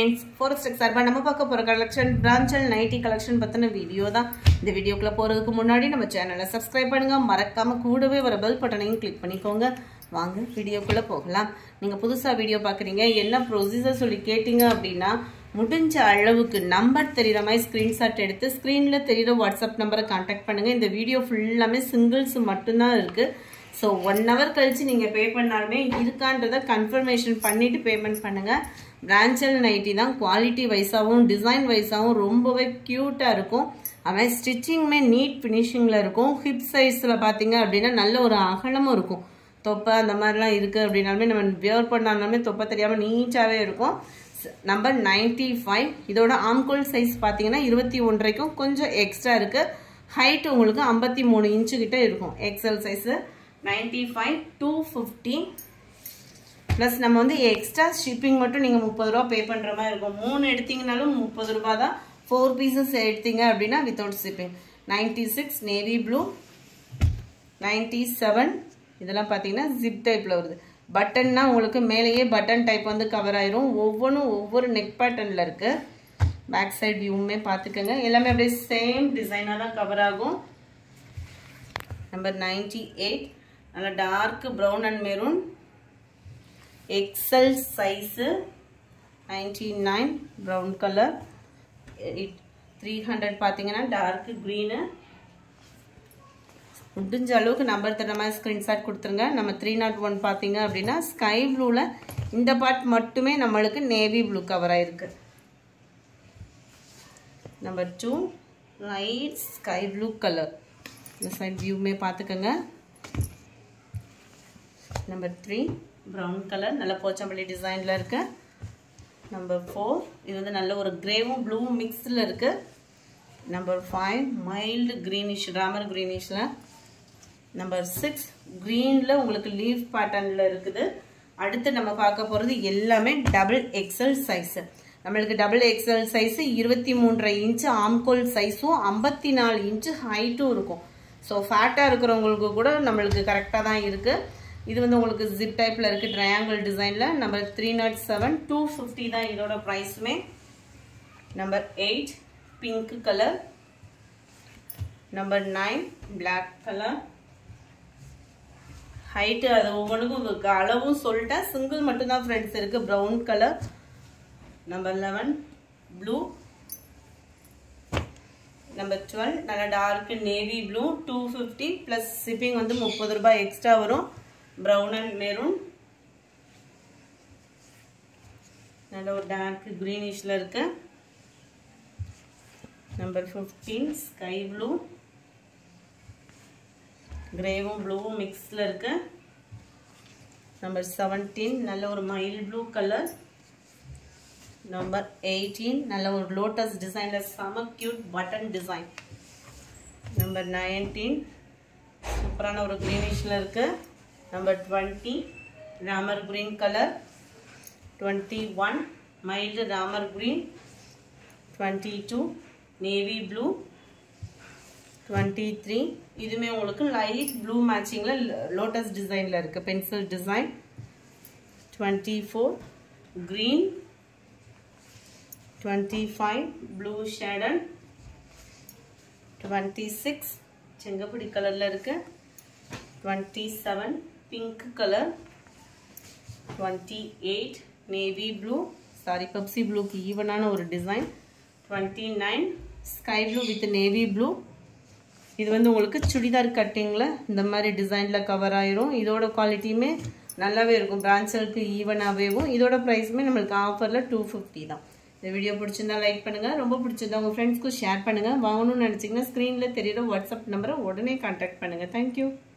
friends forest சார்பா நம்ம பார்க்க போகிற கலெக்ஷன் பிராஞ்சல் நைட்டி கலெக்ஷன் பற்றின வீடியோ தான் இந்த வீடியோக்குள்ளே போகிறதுக்கு முன்னாடி நம்ம சேனலை சப்ஸ்கிரைப் பண்ணுங்க மறக்காம கூடவே வர பெல் பட்டனையும் கிளிக் பண்ணிக்கோங்க வாங்க வீடியோக்குள்ளே போகலாம் நீங்கள் புதுசாக வீடியோ பார்க்குறீங்க என்ன ப்ரொசீஜர் சொல்லி கேட்டிங்க அப்படின்னா முடிஞ்ச அளவுக்கு நம்பர் தெரிகிற மாதிரி ஸ்க்ரீன்ஷாட் எடுத்து ஸ்க்ரீனில் தெரிகிற வாட்ஸ்அப் நம்பரை கான்டாக்ட் பண்ணுங்கள் இந்த வீடியோ ஃபுல்லாமே சிங்கிள்ஸ் மட்டும்தான் இருக்குது ஸோ ஒன் ஹவர் கழித்து நீங்கள் பே பண்ணாலுமே இருக்கான்றதை கன்ஃபர்மேஷன் பண்ணிவிட்டு பேமெண்ட் பண்ணுங்கள் பிராஞ்சல் நைட்டி தான் குவாலிட்டி வைஸாகவும் டிசைன் வைஸாகவும் ரொம்பவே க்யூட்டாக இருக்கும் அவன் ஸ்டிச்சிங்குமே நீட் ஃபினிஷிங்கில் இருக்கும் ஹிப் சைஸில் பார்த்தீங்க அப்படின்னா நல்ல ஒரு அகலமும் இருக்கும் தொப்பை அந்த மாதிரிலாம் இருக்குது அப்படின்னாலுமே நம்ம வியர் பண்ணாலுமே தொப்பை தெரியாமல் நீட்டாகவே இருக்கும் நம்பர் நைன்டி ஃபைவ் இதோட ஆம்கோல் சைஸ் பார்த்தீங்கன்னா இருபத்தி ஒன்றரைக்கும் கொஞ்சம் எக்ஸ்ட்ரா இருக்குது ஹைட் உங்களுக்கு ஐம்பத்தி மூணு இன்ச்சு கிட்ட இருக்கும் XL size ninety five two fifty plus நம்ம வந்து எக்ஸ்ட்ரா ஷிப்பிங் மட்டும் நீங்கள் முப்பது ரூபா பே பண்ணுற மாதிரி இருக்கும் மூணு எடுத்தீங்கனாலும் முப்பது ரூபா தான் ஃபோர் பீசஸ் எடுத்தீங்க அப்படின்னா without shipping ninety six navy blue ninety seven இதெல்லாம் பார்த்தீங்கன்னா ஜிப் டைப்பில் வருது பட்டன்னா உங்களுக்கு மேலேயே பட்டன் டைப் வந்து கவர் ஆயிரும் ஒவ்வொன்றும் ஒவ்வொரு நெக் பேட்டர்னில் இருக்குது பேக் சைட் வியூவுமே பார்த்துக்கோங்க எல்லாமே அப்படியே சேம் டிசைனாக தான் கவர் ஆகும் நம்பர் நைன்டி எயிட் நல்லா dark brown and maroon XL size ninety nine brown colour three hundred பார்த்தீங்கன்னா டார்க் க்ரீனு முடிஞ்ச அளவுக்கு நம்பர் தர மாதிரி ஸ்க்ரீன்ஷாட் கொடுத்துருங்க நம்ம த்ரீ நாட் ஒன் பார்த்தீங்க அப்படின்னா ஸ்கை ப்ளூவில் இந்த பார்ட் மட்டுமே நம்மளுக்கு நேவி ப்ளூ கவர் ஆயிருக்கு number two light sky blue colour இந்த சைட் வியூமே பார்த்துக்கோங்க நம்பர் த்ரீ ப்ரௌன் கலர் நல்ல போச்சம்பள்ளி டிசைனில் இருக்கு நம்பர் ஃபோர் இது வந்து நல்ல ஒரு கிரேவும் ப்ளூவும் மிக்ஸில் இருக்குது number five mild greenish Ramar க்ரீனிஷில் நம்பர் சிக்ஸ் க்ரீனில் உங்களுக்கு லீஃப் பேட்டர்னில் இருக்குது அடுத்து நம்ம பார்க்க போகிறது எல்லாமே டபுள் எக்ஸல் சைஸு நம்மளுக்கு டபுள் எக்ஸல் சைஸு இருபத்தி மூன்றரை இன்ச்சு ஆம்கோல் சைஸும் ஐம்பத்தி நாலு இன்ச்சு ஹைட்டும் இருக்கும் ஸோ ஃபேட்டாக இருக்கிறவங்களுக்கு கூட நம்மளுக்கு கரெக்டாக தான் இருக்குது இது வந்து உங்களுக்கு ஜிப் டைப்பில் இருக்குது ட்ரையாங்கிள் டிசைனில் number three not seven two fifty தான் இதோட ப்ரைஸுமே number eight pink colour number nine black colour height அது ஒவ்வொன்றுக்கும் அளவும் சொல்லிட்டேன் சிங்கிள் மட்டும்தான் ஃப்ரெண்ட்ஸ் இருக்குது brown colour number eleven blue number twelve நல்லா dark navy blue two fifty plus shipping வந்து முப்பது ரூபாய் எக்ஸ்ட்ரா வரும் ப்ரௌன் அண்ட் மெரூன் நல்ல ஒரு டார்க் க்ரீனிஷில் இருக்கு நம்பர் ஃபிஃப்டீன் ஸ்கை ப்ளூ கிரேவும் ப்ளூவும் மிக்ஸில் இருக்கு நம்பர் செவன்டீன் நல்ல ஒரு mild blue colour number eighteen நல்ல ஒரு லோட்டஸ் டிசைனில் செம cute button design number nineteen சூப்பரான ஒரு க்ரீனிஷில் இருக்குது number twenty Ramar green colour twenty one mild Ramar green twenty two navy blue twenty three இதுவுமே உங்களுக்கு லைட் ப்ளூ மேட்சிங்கில் லோட்டஸ் டிசைனில் இருக்குது pencil design twenty four green twenty five blue ஷேடன் டுவெண்ட்டி சிக்ஸ் செங்கப்படி கலரில் இருக்குது twenty seven pink colour twenty eight navy blue sorry Pepsi ப்ளூக்கு ஈவனான ஒரு design twenty nine sky blue with navy blue இது வந்து உங்களுக்கு சுடிதார் கட்டிங்கில் இந்த மாதிரி டிசைனில் கவர் ஆயிரும் இதோட குவாலிட்டியுமே நல்லாவே இருக்கும் பிரான்ச்சலுக்கு ஈவனாகவேவும் இதோட ப்ரைஸுமே நம்மளுக்கு ஆஃபரில் டூ ஃபிஃப்டி தான் இந்த வீடியோ பிடிச்சிருந்தா லைக் பண்ணுங்கள் ரொம்ப பிடிச்சிருந்தா உங்கள் ஃப்ரெண்ட்ஸ்க்கும் ஷேர் பண்ணுங்கள் வாங்கணும்னு நினச்சிங்கன்னா ஸ்க்ரீனில் தெரியுற வாட்ஸ்அப் நம்பரை உடனே கான்டாக்ட் பண்ணுங்கள் தேங்க்யூ